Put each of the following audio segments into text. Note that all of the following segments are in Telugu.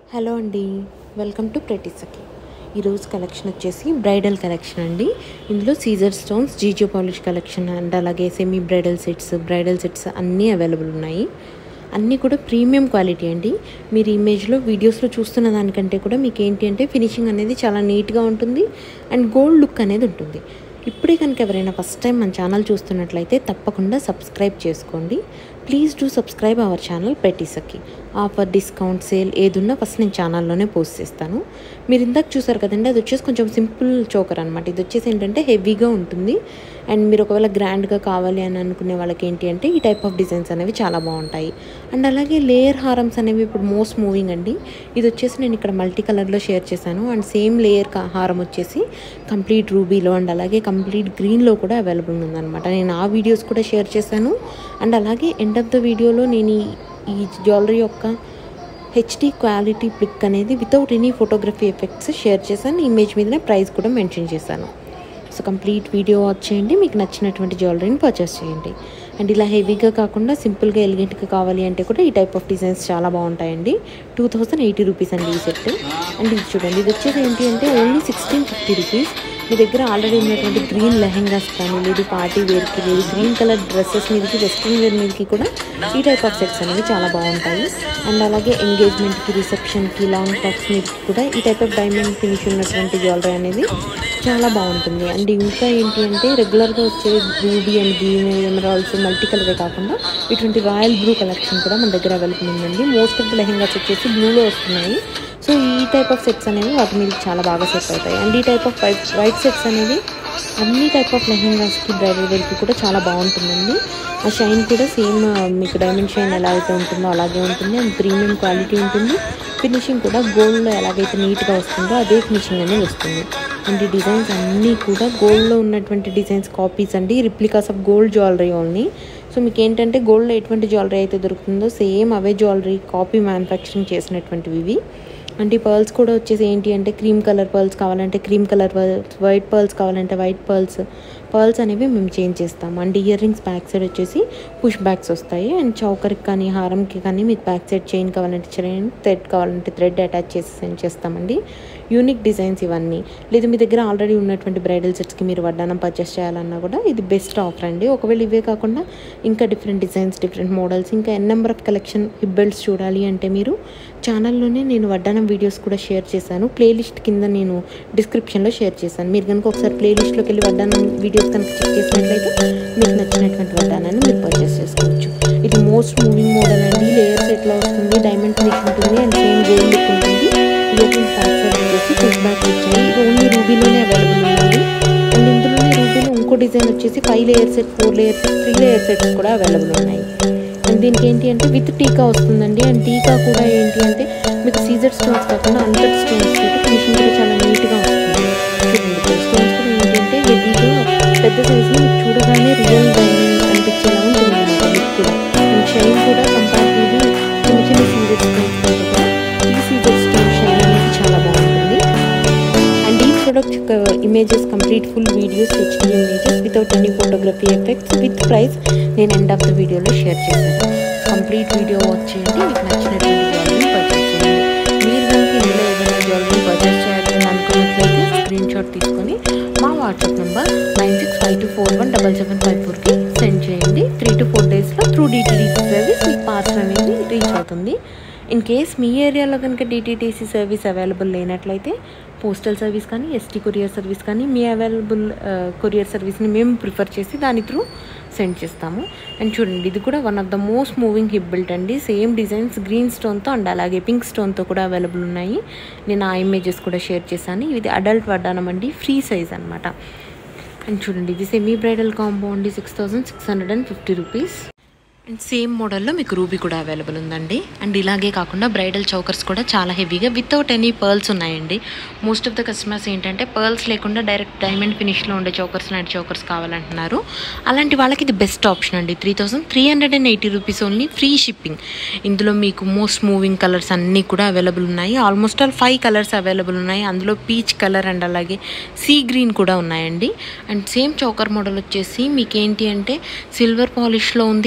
హలో అండి వెల్కమ్ టు ప్రెటీ సఖీ ఈరోజు కలెక్షన్ వచ్చేసి బ్రైడల్ కలెక్షన్ అండి ఇందులో సీజర్ స్టోన్స్ జీజో పాలిష్ కలెక్షన్ అండ్ అలాగే semi bridal sets bridal sets అన్నీ అవైలబుల్ ఉన్నాయి అన్నీ కూడా ప్రీమియం క్వాలిటీ అండి మీరు ఇమేజ్లో వీడియోస్లో చూస్తున్న దానికంటే కూడా మీకు ఏంటి అంటే ఫినిషింగ్ అనేది చాలా నీట్గా ఉంటుంది అండ్ గోల్డ్ లుక్ అనేది ఉంటుంది ఇప్పుడే కనుక ఎవరైనా ఫస్ట్ టైం మన ఛానల్ చూస్తున్నట్లయితే తప్పకుండా సబ్స్క్రైబ్ చేసుకోండి please do subscribe our channel పెట్టిసకి ఆఫర్ డిస్కౌంట్ సేల్ ఏదున్నా ఫస్ట్ నేను ఛానల్లోనే పోస్ట్ చేస్తాను మీరు ఇందాక చూసారు కదండి అది వచ్చేసి కొంచెం సింపుల్ చోకర్ అనమాట ఇది వచ్చేసి ఏంటంటే హెవీగా ఉంటుంది అండ్ మీరు ఒకవేళ గ్రాండ్గా కావాలి అని అనుకునే వాళ్ళకి ఏంటి అంటే ఈ టైప్ ఆఫ్ డిజైన్స్ అనేవి చాలా బాగుంటాయి అండ్ అలాగే లేయర్ హారమ్స్ అనేవి ఇప్పుడు మోస్ట్ మూవింగ్ అండి ఇది వచ్చేసి నేను ఇక్కడ మల్టీ కలర్లో షేర్ చేశాను అండ్ సేమ్ లేయర్ హారం వచ్చేసి కంప్లీట్ రూబీలో అండ్ అలాగే కంప్లీట్ గ్రీన్లో కూడా అవైలబుల్ ఉందన్నమాట నేను ఆ వీడియోస్ కూడా షేర్ చేశాను అండ్ అలాగే ఎండ్ ఆఫ్ ద వీడియోలో నేను ఈ ఈ జ్యువెలరీ యొక్క హెచ్డి క్వాలిటీ పిక్ అనేది without any photography effects share చేశాను ఇమేజ్ మీదనే ప్రైస్ కూడా మెన్షన్ చేశాను సో కంప్లీట్ వీడియో వాచ్ చేయండి మీకు నచ్చినటువంటి జ్యువెలరీని పర్చేస్ చేయండి అండ్ ఇలా హెవీగా కాకుండా సింపుల్గా ఎలిగెంట్గా కావాలి అంటే కూడా ఈ టైప్ ఆఫ్ డిజైన్స్ చాలా బాగుంటాయండి టూ థౌజండ్ ఎయిటీ రూపీస్ అండి ఈ సెట్ అండ్ ఇది చూడండి ఇది వచ్చేసి ఏంటి అంటే ఓన్లీ సిక్స్టీన్ ఫిఫ్టీ రూపీస్ మీ దగ్గర ఆల్రెడీ ఉన్నటువంటి గ్రీన్ లెహెంగాస్ కానీ లేదు పార్టీ వేర్కి లేదు గ్రీన్ కలర్ డ్రెస్సెస్ మీదకి వెస్ట్రన్ వేర్ మీదకి కూడా ఈ టైప్ ఆఫ్ సెట్స్ అనేవి చాలా బాగుంటాయి అండ్ అలాగే ఎంగేజ్మెంట్కి రిసెప్షన్కి లాంగ్ టాప్స్ మీదకి కూడా ఈ టైప్ ఆఫ్ డైమండ్ ఫినిష్ ఉన్నటువంటి జ్యువెలరీ అనేది చాలా బాగుంటుంది అండ్ ఇంకా ఏంటి అంటే రెగ్యులర్గా వచ్చే ruby and green emeralds multi కలరే కాకుండా ఇటువంటి రాయల్ బ్లూ కలెక్షన్ కూడా మన దగ్గర అవైలబుల్ ఉందండి మోస్ట్ ఆఫ్ ద లెహెంగాస్ వచ్చేసి బ్లూలో వస్తున్నాయి సో ఈ టైప్ ఆఫ్ సెట్స్ అనేవి వాటి మీద చాలా బాగా సెట్ అవుతాయి అండ్ ఈ type of white white sets అనేవి అన్ని టైప్ ఆఫ్ లెహెంగాస్కి బ్రైడల్ వేర్కి కూడా చాలా బాగుంటుందండి ఆ షైన్ కూడా సేమ్ మీకు డైమండ్ షైన్ ఎలా అయితే ఉంటుందో అలాగే ఉంటుంది అండ్ ప్రీమియం క్వాలిటీ ఉంటుంది ఫినిషింగ్ కూడా గోల్డ్లో ఎలాగైతే నీట్గా వస్తుందో అదే ఫినిషింగ్ అనేది వస్తుంది అండ్ ఈ డిజైన్స్ అన్నీ కూడా గోల్డ్లో ఉన్నటువంటి డిజైన్స్ కాపీస్ అండి replicas of gold jewellery only so మీకు ఏంటంటే గోల్డ్లో ఎటువంటి జ్యువెలరీ అయితే దొరుకుతుందో సేమ్ అవే జ్యువెలరీ కాపీ మ్యానుఫ్యాక్చరింగ్ చేసినటువంటివి ఇవి అంటే ఈ పర్ల్స్ కూడా వచ్చేసి ఏంటి అంటే క్రీమ్ కలర్ పర్ల్స్ కావాలంటే cream colour pearls white pearls కావాలంటే వైట్ పర్ల్స్ పర్ల్స్ అనేవి మేము చేంజ్ చేస్తాము and ear rings back side వచ్చేసి పుష్ బ్యాక్స్ వస్తాయి అండ్ చౌకర్కి కానీ హారంకి కానీ మీకు బ్యాక్ సైడ్ చైన్ కావాలంటే చైన్ థ్రెడ్ కావాలంటే థ్రెడ్ అటాచ్ చేసి సెండ్ చేస్తామండి యూనిక్ డిజైన్స్ ఇవన్నీ లేదు మీ దగ్గర ఆల్రెడీ ఉన్నటువంటి బ్రైడల్ సెట్స్కి మీరు వడ్డానం పర్చేస్ చేయాలన్నా కూడా ఇది బెస్ట్ ఆఫర్ అండి ఒకవేళ ఇవే కాకుండా ఇంకా డిఫరెంట్ డిజైన్స్ డిఫరెంట్ మోడల్స్ ఇంకా ఎన్ నెంబర్ ఆఫ్ కలెక్షన్ హిబ్బెల్ట్స్ చూడాలి అంటే మీరు ఛానల్లోనే నేను వడ్డానం వీడియోస్ కూడా షేర్ చేశాను ప్లేలిస్ట్ కింద నేను డిస్క్రిప్షన్లో షేర్ చేశాను మీరు కనుక ఒకసారి ప్లేలిస్ట్లోకి వెళ్ళి వడ్డానం వీడియోస్ కనుక చెక్ చేసినట్లయితే మీకు నచ్చినటువంటి వడ్డానాన్ని మీరు పర్చేస్ చేసుకోవచ్చు ఇది మోస్ట్ మూవింగ్ మోడల్ అండి లేయర్స్ ఎట్లా వస్తుంది డైమండ్ ఫినిష్ ఉంటుంది అండ్ సేమ్ గోల్డ్ లుక్ ఉంటుంది ఇయర్ రింగ్ బ్యాక్ సైడ్ వచ్చేసి పుష్ బ్యాక్ వచ్చాయి ఇది ఓన్లీ రూబీలోనే అవైలబుల్ ఉందండి అండ్ ఇందులోనే రూబీలో ఇంకో డిజైన్ వచ్చేసి five layer set four layer set three layer sets కూడా అవైలబుల్ ఉన్నాయి అండ్ దీనికి ఏంటి అంటే విత్ టీకా వస్తుందండి అండ్ టీకా కూడా ఏంటి అంటే మీకు సీజర్ స్టోన్స్ కాకుండా అంతర్ స్టోన్స్ తోటి ఫినిషింగ్ కూడా చాలా నీట్గా వస్తుంది చూడండి స్టోన్స్ కూడా ఏంటంటే హెవీగా పెద్ద సైజులో మీకు చూడగానే రియల్ డైమండ్ అనిపించేలా ఉంటుంది అనమాట మీకు కూడా అండ్ షైన్ కూడా కంపారిటివ్లీ చిన్న చిన్న సీజర్ స్టోన్స్ కంటే కూడా ఈ సీజర్ స్టోన్ షైన్ అనేది చాలా బాగుంటుంది అండ్ ఈ ప్రొడక్ట్ యొక్క images complete full videos HD images without any photography effects with price నేను ఎండ్ ఆఫ్ ద వీడియోలో షేర్ చేశాను కంప్లీట్ వీడియో వాచ్ చేయండి మీకు నచ్చినటువంటి జ్యువెలరీ పర్చేస్ చేయండి మీరు కనుక ఇందులో ఏదైనా జ్యువెలరీ పర్చేస్ చేయాలని అనుకున్నట్లయితే స్క్రీన్ షాట్ తీసుకొని మా WhatsApp number nine six five two four one double seven five ఫోర్కి సెండ్ చేయండి త్రీ టు ఫోర్ డేస్లో త్రూ డిటీడీసీ సర్వీస్ మీకు పార్సల్ అనేది రీచ్ అవుతుంది ఇన్ కేస్ మీ ఏరియాలో కనుక డిటీటీసీ సర్వీస్ అవైలబుల్ లేనట్లయితే పోస్టల్ సర్వీస్ కానీ ఎస్టీ కొరియర్ సర్వీస్ కానీ మీ అవైలబుల్ కొరియర్ సర్వీస్ని మేము ప్రిఫర్ చేసి దాని త్రూ సెండ్ చేస్తాము అండ్ చూడండి ఇది కూడా one of the most moving hip belt అండి సేమ్ డిజైన్స్ గ్రీన్ స్టోన్తో అండ్ అలాగే పింక్ స్టోన్తో కూడా అవైలబుల్ ఉన్నాయి నేను ఆ ఇమేజెస్ కూడా షేర్ చేశాను ఇది అడల్ట్ వడ్డానం అండి ఫ్రీ సైజ్ అనమాట అండ్ చూడండి ఇది సెమీ బ్రైడల్ కాంబో అండి six thousand six hundred and fifty rupees and same మోడల్లో మీకు రూబీ కూడా అవైలబుల్ ఉందండి అండ్ ఇలాగే కాకుండా బ్రైడల్ చౌకర్స్ కూడా చాలా హెవీగా వితౌట్ ఎనీ పర్ల్స్ ఉన్నాయండి మోస్ట్ ఆఫ్ ద కస్టమర్స్ ఏంటంటే పర్ల్స్ లేకుండా డైరెక్ట్ డైమండ్ ఫినిష్లో ఉండే చౌకర్స్ లాంటి చౌకర్స్ కావాలంటున్నారు అలాంటి వాళ్ళకి ఇది బెస్ట్ ఆప్షన్ అండి three thousand three hundred and eighty rupees only free shipping ఇందులో మీకు మోస్ట్ మూవింగ్ కలర్స్ అన్నీ కూడా అవైలబుల్ ఉన్నాయి almost all five colours available ఉన్నాయి అందులో పీచ్ కలర్ అండ్ అలాగే సీ గ్రీన్ కూడా ఉన్నాయండి అండ్ సేమ్ చౌకర్ మోడల్ వచ్చేసి మీకు ఏంటి అంటే సిల్వర్ పాలిష్లో ఉంది అలాగే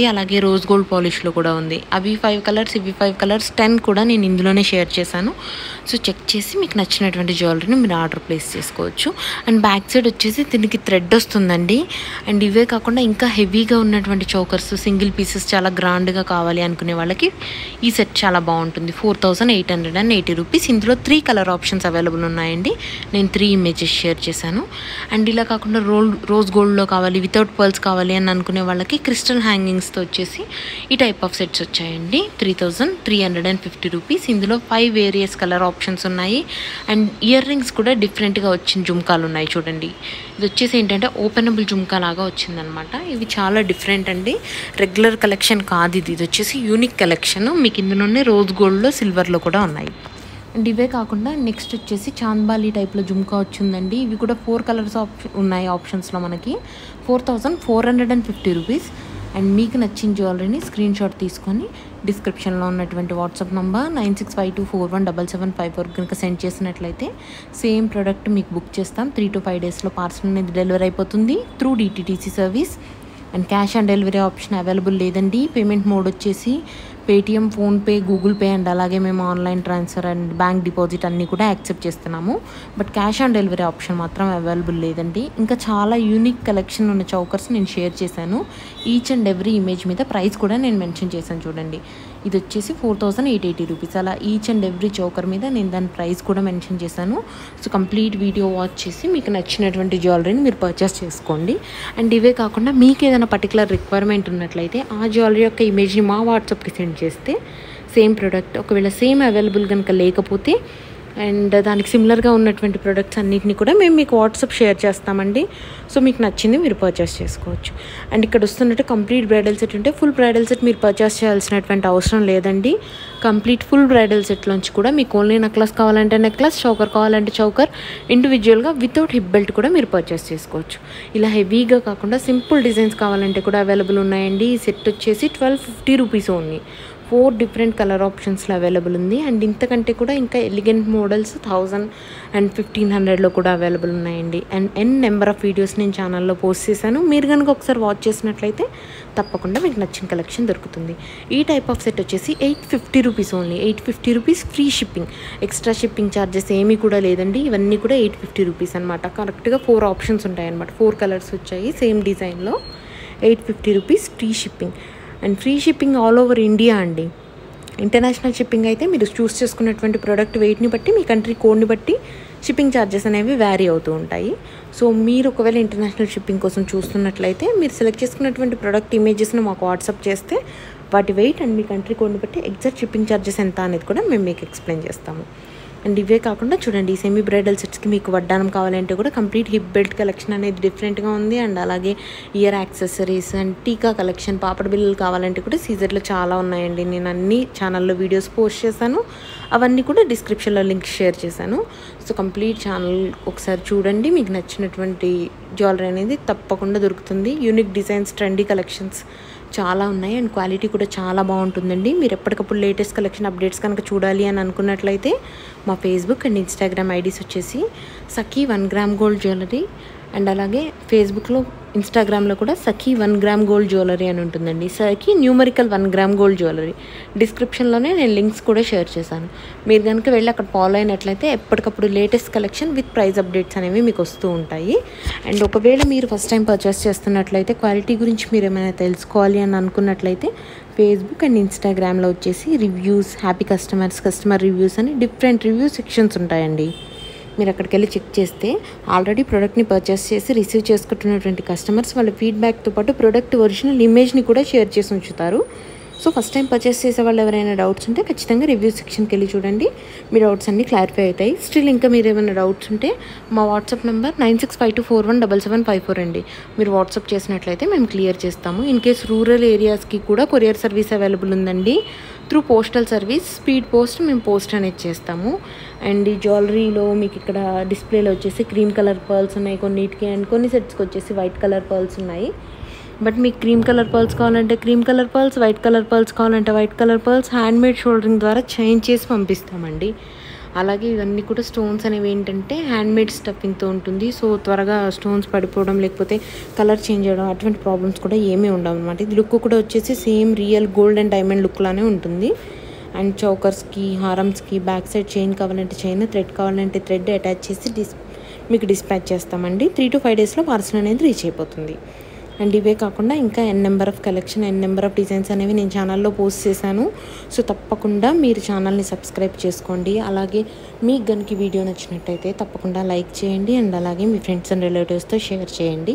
రోజ్ గోల్డ్ పాలిష్లో కూడా ఉంది అవి ఫైవ్ కలర్స్ ఇవి ఫైవ్ కలర్స్ టెన్ కూడా నేను ఇందులోనే షేర్ చేశాను సో చెక్ చేసి మీకు నచ్చినటువంటి జ్యువెలరీని మీరు ఆర్డర్ ప్లేస్ చేసుకోవచ్చు అండ్ బ్యాక్ సైడ్ వచ్చేసి దీనికి థ్రెడ్ వస్తుందండి అండ్ ఇవే కాకుండా ఇంకా హెవీగా ఉన్నటువంటి చౌకర్స్ సింగిల్ పీసెస్ చాలా గ్రాండ్గా కావాలి అనుకునే వాళ్ళకి ఈ సెట్ చాలా బాగుంటుంది four thousand eight hundred and eighty rupees ఇందులో త్రీ కలర్ ఆప్షన్స్ అవైలబుల్ ఉన్నాయండి నేను త్రీ ఇమేజెస్ షేర్ చేశాను అండ్ ఇలా కాకుండా రోల్ రోజ్ గోల్డ్లో కావాలి వితౌట్ పర్ల్స్ కావాలి అని అనుకునే వాళ్ళకి క్రిస్టల్ హ్యాంగింగ్స్తో వచ్చేసి ఈ టైప్ ఆఫ్ సెట్స్ వచ్చాయండి three thousand three hundred and fifty rupees ఇందులో ఫైవ్ వేరియస్ కలర్ ఆప్షన్స్ ఉన్నాయి అండ్ ఇయర్ రింగ్స్ కూడా డిఫరెంట్గా వచ్చిన జుమ్కాలు ఉన్నాయి చూడండి ఇది వచ్చేసి ఏంటంటే ఓపెనబుల్ జుమ్కా లాగా వచ్చిందనమాట ఇవి చాలా డిఫరెంట్ అండి రెగ్యులర్ కలెక్షన్ కాదు ఇది ఇది వచ్చేసి యూనిక్ కలెక్షన్ మీకు ఇందులోనే రోజ్ గోల్డ్లో సిల్వర్లో కూడా ఉన్నాయి అండ్ ఇవే కాకుండా నెక్స్ట్ వచ్చేసి చాంద్బాలి టైప్లో జుమ్కా వచ్చిందండి ఇవి కూడా ఫోర్ కలర్స్ ఆప్షన్ ఉన్నాయి ఆప్షన్స్లో మనకి four thousand four hundred and fifty rupees and మీకు నచ్చిన జ్యువెలరీని స్క్రీన్ షాట్ తీసుకొని డిస్క్రిప్షన్లో ఉన్నటువంటి WhatsApp number nine six five two four one double seven five four కనుక సెండ్ చేసినట్లయితే సేమ్ ప్రోడక్ట్ మీకు బుక్ చేస్తాం త్రీ టు ఫైవ్ డేస్లో పార్సల్ అనేది డెలివరీ అయిపోతుంది through DTTC service and cash on delivery option available లేదండి పేమెంట్ మోడ్ వచ్చేసి Paytm PhonePe Google Pay and అలాగే మేము online transfer and bank deposit అన్నీ కూడా యాక్సెప్ట్ చేస్తున్నాము but cash on delivery option మాత్రం అవైలబుల్ లేదండి ఇంకా చాలా యూనిక్ కలెక్షన్ ఉన్న చౌకర్స్ నేను షేర్ చేశాను ఈచ్ అండ్ ఎవ్రీ ఇమేజ్ మీద ప్రైస్ కూడా నేను మెన్షన్ చేశాను చూడండి ఇది వచ్చేసి four thousand eight eighty rupees అలా ఈచ్ అండ్ ఎవ్రీ చౌకర్ మీద నేను దాని ప్రైస్ కూడా మెన్షన్ చేశాను సో కంప్లీట్ వీడియో వాచ్ చేసి మీకు నచ్చినటువంటి జ్యువెలరీని మీరు పర్చేస్ చేసుకోండి అండ్ ఇవే కాకుండా మీకు ఏదైనా పర్టికులర్ రిక్వైర్మెంట్ ఉన్నట్లయితే ఆ జ్యువెలరీ యొక్క ఇమేజ్ని మా వాట్సాప్కి సెండ్ చేస్తే సేమ్ ప్రోడక్ట్ ఒకవేళ సేమ్ అవైలబుల్ కనుక లేకపోతే అండ్ దానికి సిమిలర్గా ఉన్నటువంటి ప్రొడక్ట్స్ అన్నిటిని కూడా మేము మీకు వాట్సాప్ షేర్ చేస్తామండి సో మీకు నచ్చింది మీరు పర్చేస్ చేసుకోవచ్చు అండ్ ఇక్కడ వస్తున్నట్టు కంప్లీట్ బ్రైడల్ సెట్ ఉంటే ఫుల్ బ్రైడల్ సెట్ మీరు పర్చేస్ చేయాల్సినటువంటి అవసరం లేదండి కంప్లీట్ ఫుల్ బ్రైడల్ సెట్లోంచి కూడా మీకు ఓన్లీ నెక్లెస్ కావాలంటే నెక్లెస్ చౌకర్ కావాలంటే చౌకర్ ఇండివిజువల్గా వితౌట్ హిప్ బెల్ట్ కూడా మీరు పర్చేస్ చేసుకోవచ్చు ఇలా హెవీగా కాకుండా సింపుల్ డిజైన్స్ కావాలంటే కూడా అవైలబుల్ ఉన్నాయండి ఈ సెట్ వచ్చేసి twelve fifty rupees only four different colour ఆప్షన్స్లో అవైలబుల్ ఉంది అండ్ ఇంతకంటే కూడా ఇంకా elegant models thousand and fifteen హండ్రెడ్లో కూడా అవైలబుల్ ఉన్నాయండి and N number of videos నేను ఛానల్లో పోస్ట్ చేశాను మీరు కనుక ఒకసారి వాచ్ చేసినట్లయితే తప్పకుండా మీకు నచ్చిన కలెక్షన్ దొరుకుతుంది ఈ టైప్ ఆఫ్ సెట్ వచ్చేసి eight fifty rupees only eight fifty rupees free shipping extra shipping charges ఏమీ కూడా లేదండి ఇవన్నీ కూడా ఎయిట్ ఫిఫ్టీ రూపీస్ అనమాట కరెక్ట్గా ఫోర్ ఆప్షన్స్ ఉంటాయి అనమాట ఫోర్ కలర్స్ వచ్చాయి సేమ్ డిజైన్లో eight fifty rupees free shipping and free shipping all over India అండి ఇంటర్నేషనల్ షిప్పింగ్ అయితే మీరు చూస్ చేసుకున్నటువంటి ప్రోడక్ట్ వెయిట్ని బట్టి మీ కంట్రీ కోడ్ని బట్టి షిప్పింగ్ ఛార్జెస్ అనేవి వ్యారీ అవుతూ ఉంటాయి సో మీరు ఒకవేళ ఇంటర్నేషనల్ షిప్పింగ్ కోసం చూస్తున్నట్లయితే మీరు సెలెక్ట్ చేసుకున్నటువంటి ప్రోడక్ట్ ఇమేజెస్ని మాకు వాట్సాప్ చేస్తే వాటి వెయిట్ అండ్ మీ కంట్రీ కోడ్ని బట్టి ఎగ్జాక్ట్ షిప్పింగ్ ఛార్జెస్ ఎంత అనేది కూడా మేము మీకు ఎక్స్ప్లెయిన్ చేస్తాము అండ్ ఇవే కాకుండా చూడండి సెమీ బ్రైడల్ సెట్స్కి మీకు వడ్డానం కావాలంటే కూడా కంప్లీట్ హిప్ బెల్ట్ కలెక్షన్ అనేది డిఫరెంట్గా ఉంది అండ్ అలాగే ear accessories and tikka collection పాపడ బిల్లలు కావాలంటే కూడా సీజర్లో చాలా ఉన్నాయండి నేను అన్ని ఛానల్లో వీడియోస్ పోస్ట్ చేశాను అవన్నీ కూడా డిస్క్రిప్షన్లో లింక్ షేర్ చేశాను సో కంప్లీట్ ఛానల్ ఒకసారి చూడండి మీకు నచ్చినటువంటి జ్యువెలరీ అనేది తప్పకుండా దొరుకుతుంది యూనిక్ డిజైన్స్ ట్రెండీ కలెక్షన్స్ చాలా ఉన్నాయి అండ్ క్వాలిటీ కూడా చాలా బాగుంటుందండి మీరు ఎప్పటికప్పుడు లేటెస్ట్ కలెక్షన్ అప్డేట్స్ కనుక చూడాలి అని అనుకున్నట్లయితే మా ఫేస్బుక్ అండ్ ఇన్స్టాగ్రామ్ ఐడీస్ వచ్చేసి Sakhi one gram gold jewellery and అలాగే ఫేస్బుక్లో ఇన్స్టాగ్రామ్లో కూడా Sakhi one gram gold jewellery అని ఉంటుందండి Sakhi numerical one gram gold jewellery డిస్క్రిప్షన్లోనే నేను లింక్స్ కూడా షేర్ చేశాను మీరు కనుక వెళ్ళి అక్కడ ఫాలో అయినట్లయితే ఎప్పటికప్పుడు latest collection with price updates అనేవి మీకు వస్తూ ఉంటాయి అండ్ ఒకవేళ మీరు ఫస్ట్ టైం పర్చేస్ చేస్తున్నట్లయితే క్వాలిటీ గురించి మీరు ఏమైనా తెలుసుకోవాలి అని అనుకున్నట్లయితే ఫేస్బుక్ అండ్ ఇన్స్టాగ్రామ్లో వచ్చేసి reviews happy customers customer reviews అని డిఫరెంట్ రివ్యూ సెక్షన్స్ ఉంటాయండి మీరు అక్కడికి వెళ్ళి చెక్ చేస్తే ఆల్రెడీ ప్రోడక్ట్ని పర్చేస్ చేసి రిసీవ్ చేసుకుంటున్నటువంటి కస్టమర్స్ వాళ్ళ ఫీడ్బ్యాక్తో పాటు ప్రోడక్ట్ ఒరిజినల్ ఇమేజ్ని కూడా షేర్ చేసి ఉంచుతారు సో ఫస్ట్ టైం పర్చేస్ చేసే వాళ్ళు ఎవరైనా డౌట్స్ ఉంటే ఖచ్చితంగా రివ్యూ సెక్షన్కి వెళ్ళి చూడండి మీ డౌట్స్ అన్నీ క్లారిఫై అవుతాయి స్టిల్ ఇంకా మీరు ఏమైనా డౌట్స్ ఉంటే మా WhatsApp number nine six five two four one double seven five four అండి మీరు వాట్సాప్ చేసినట్లయితే మేము క్లియర్ చేస్తాము ఇన్ కేస్ రూరల్ ఏరియాస్కి కూడా కొరియర్ సర్వీస్ అవైలబుల్ ఉందండి through postal service speed post మేము పోస్ట్ అనేది చేస్తాము అండ్ ఈ జ్యువెలరీలో మీకు ఇక్కడ డిస్ప్లేలో వచ్చేసి క్రీమ్ కలర్ పర్ల్స్ ఉన్నాయి కొన్నిటికి అండ్ కొన్ని సెట్స్కి వచ్చేసి వైట్ కలర్ పర్ల్స్ ఉన్నాయి బట్ మీకు క్రీమ్ కలర్ పర్ల్స్ కావాలంటే cream colour pearls white colour pearls కావాలంటే white colour pearls handmade soldering ద్వారా చేంజ్ చేసి పంపిస్తామండి అలాగే ఇవన్నీ కూడా స్టోన్స్ అనేవి ఏంటంటే హ్యాండ్మేడ్ స్టఫింగ్తో ఉంటుంది సో త్వరగా స్టోన్స్ పడిపోవడం లేకపోతే కలర్ చేంజ్ అవ్వడం అటువంటి ప్రాబ్లమ్స్ కూడా ఏమీ ఉండవు అనమాట ఇది లుక్ కూడా వచ్చేసి same real gold and diamond look లానే ఉంటుంది అండ్ చౌకర్స్కి హారమ్స్కి బ్యాక్ సైడ్ చైన్ కావాలంటే చైన్ థ్రెడ్ కావాలంటే థ్రెడ్ అటాచ్ చేసి డిస్ మీకు డిస్పాచ్ చేస్తామండి త్రీ టు ఫైవ్ డేస్లో పార్సల్ అనేది రీచ్ అయిపోతుంది అండ్ ఇవే కాకుండా ఇంకా ఎన్ number of collection n number of designs అనేవి నేను ఛానల్లో పోస్ట్ చేశాను సో తప్పకుండా మీరు ఛానల్ని సబ్స్క్రైబ్ చేసుకోండి అలాగే మీకు కనుక వీడియో నచ్చినట్టయితే తప్పకుండా లైక్ చేయండి అండ్ అలాగే మీ ఫ్రెండ్స్ అండ్ రిలేటివ్స్తో షేర్ చేయండి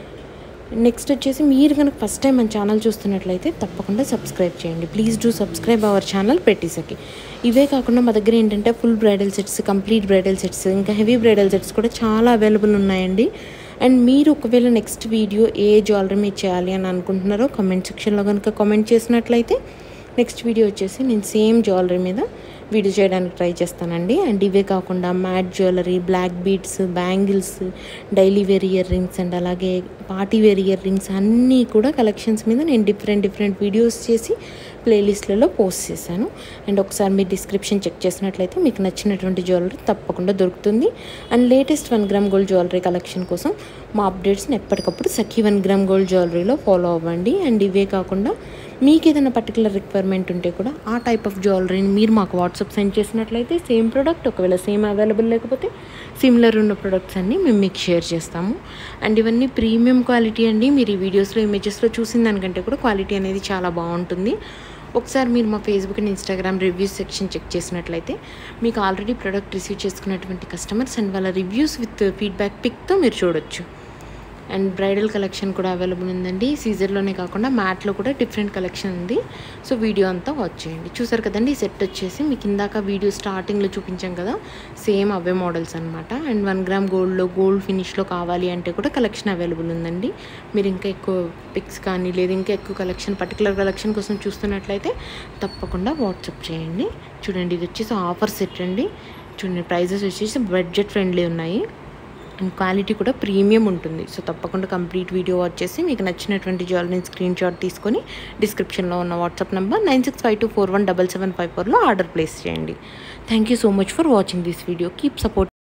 నెక్స్ట్ వచ్చేసి మీరు కనుక ఫస్ట్ టైం మన ఛానల్ చూస్తున్నట్లయితే తప్పకుండా సబ్స్క్రైబ్ చేయండి please do subscribe our channel పెట్టేసకి ఇవే కాకుండా మా దగ్గర ఏంటంటే full bridal sets complete bridal sets ఇంకా హెవీ బ్రైడల్ సెట్స్ కూడా చాలా అవైలబుల్ ఉన్నాయండి అండ్ మీరు ఒకవేళ నెక్స్ట్ వీడియో ఏ జ్యువెలరీ మీరు చేయాలి అని అనుకుంటున్నారో కామెంట్ సెక్షన్లో కనుక కామెంట్ చేసినట్లయితే నెక్స్ట్ వీడియో వచ్చేసి నేను సేమ్ జ్యువెలరీ మీద వీడియో చేయడానికి ట్రై చేస్తానండి అండ్ ఇవే కాకుండా matte jewellery black beads bangles daily wear earrings and అలాగే పార్టీ వేర్ ఇయర్ రింగ్స్ అన్నీ కూడా కలెక్షన్స్ మీద నేను డిఫరెంట్ డిఫరెంట్ వీడియోస్ చేసి ప్లేలిస్ట్లలో పోస్ట్ చేశాను అండ్ ఒకసారి మీరు డిస్క్రిప్షన్ చెక్ చేసినట్లయితే మీకు నచ్చినటువంటి జ్యువెలరీ తప్పకుండా దొరుకుతుంది and latest one gram gold jewellery collection కోసం మా అప్డేట్స్ని ఎప్పటికప్పుడు సఖీ వన్ గ్రామ్ గోల్డ్ జ్యువెలరీలో ఫాలో అవ్వండి అండ్ ఇవే కాకుండా మీకు ఏదైనా పర్టికులర్ రిక్వైర్మెంట్ ఉంటే కూడా ఆ టైప్ ఆఫ్ జ్యువెలరీని మీరు మాకు వాట్సాప్ సెండ్ చేసినట్లయితే సేమ్ ప్రోడక్ట్ ఒకవేళ సేమ్ అవైలబుల్ లేకపోతే సిమిలర్ ఉన్న ప్రొడక్ట్స్ అన్నీ మేము మీకు షేర్ చేస్తాము అండ్ ఇవన్నీ ప్రీమియం క్వాలిటీ అండి మీరు ఈ వీడియోస్లో ఇమేజెస్లో చూసిన దానికంటే కూడా క్వాలిటీ అనేది చాలా బాగుంటుంది ఒకసారి మీరు మా Facebook and Instagram reviews section check చేసినట్లయితే మీకు ఆల్రెడీ ప్రోడక్ట్ రిసీవ్ చేసుకున్నటువంటి కస్టమర్స్ అండ్ వాళ్ళ రివ్యూస్ విత్ ఫీడ్బ్యాక్ పిక్తో మీరు చూడొచ్చు అండ్ బ్రైడల్ కలెక్షన్ కూడా అవైలబుల్ ఉందండి సీజర్లోనే కాకుండా మ్యాట్లో కూడా డిఫరెంట్ కలెక్షన్ ఉంది సో వీడియో అంతా వాచ్ చేయండి చూసారు కదండి ఈ సెట్ వచ్చేసి మీకు ఇందాక వీడియో స్టార్టింగ్లో చూపించాం కదా సేమ్ అవే మోడల్స్ అనమాట అండ్ వన్ గ్రామ్ గోల్డ్లో గోల్డ్ ఫినిష్లో కావాలి అంటే కూడా కలెక్షన్ అవైలబుల్ ఉందండి మీరు ఇంకా ఎక్కువ పిక్స్ కానీ లేదా ఇంకా ఎక్కువ కలెక్షన్ పర్టికులర్ కలెక్షన్ కోసం చూస్తున్నట్లయితే తప్పకుండా వాట్సాప్ చేయండి చూడండి ఇది వచ్చేసి ఆఫర్ సెట్ అండి చూడండి ప్రైజెస్ వచ్చేసి బడ్జెట్ ఫ్రెండ్లీ ఉన్నాయి అండ్ క్వాలిటీ కూడా ప్రీమియం ఉంటుంది సో తప్పకుండా కంప్లీట్ వీడియో వాచ్ చేసి మీకు నచ్చినటువంటి జ్యువెలరీని స్క్రీన్ షాట్ తీసుకొని డిస్క్రిప్షన్లో ఉన్న WhatsApp number nine six five two four one double seven five ఫోర్లో ఆర్డర్ ప్లేస్ చేయండి thank you so much for watching this video keep support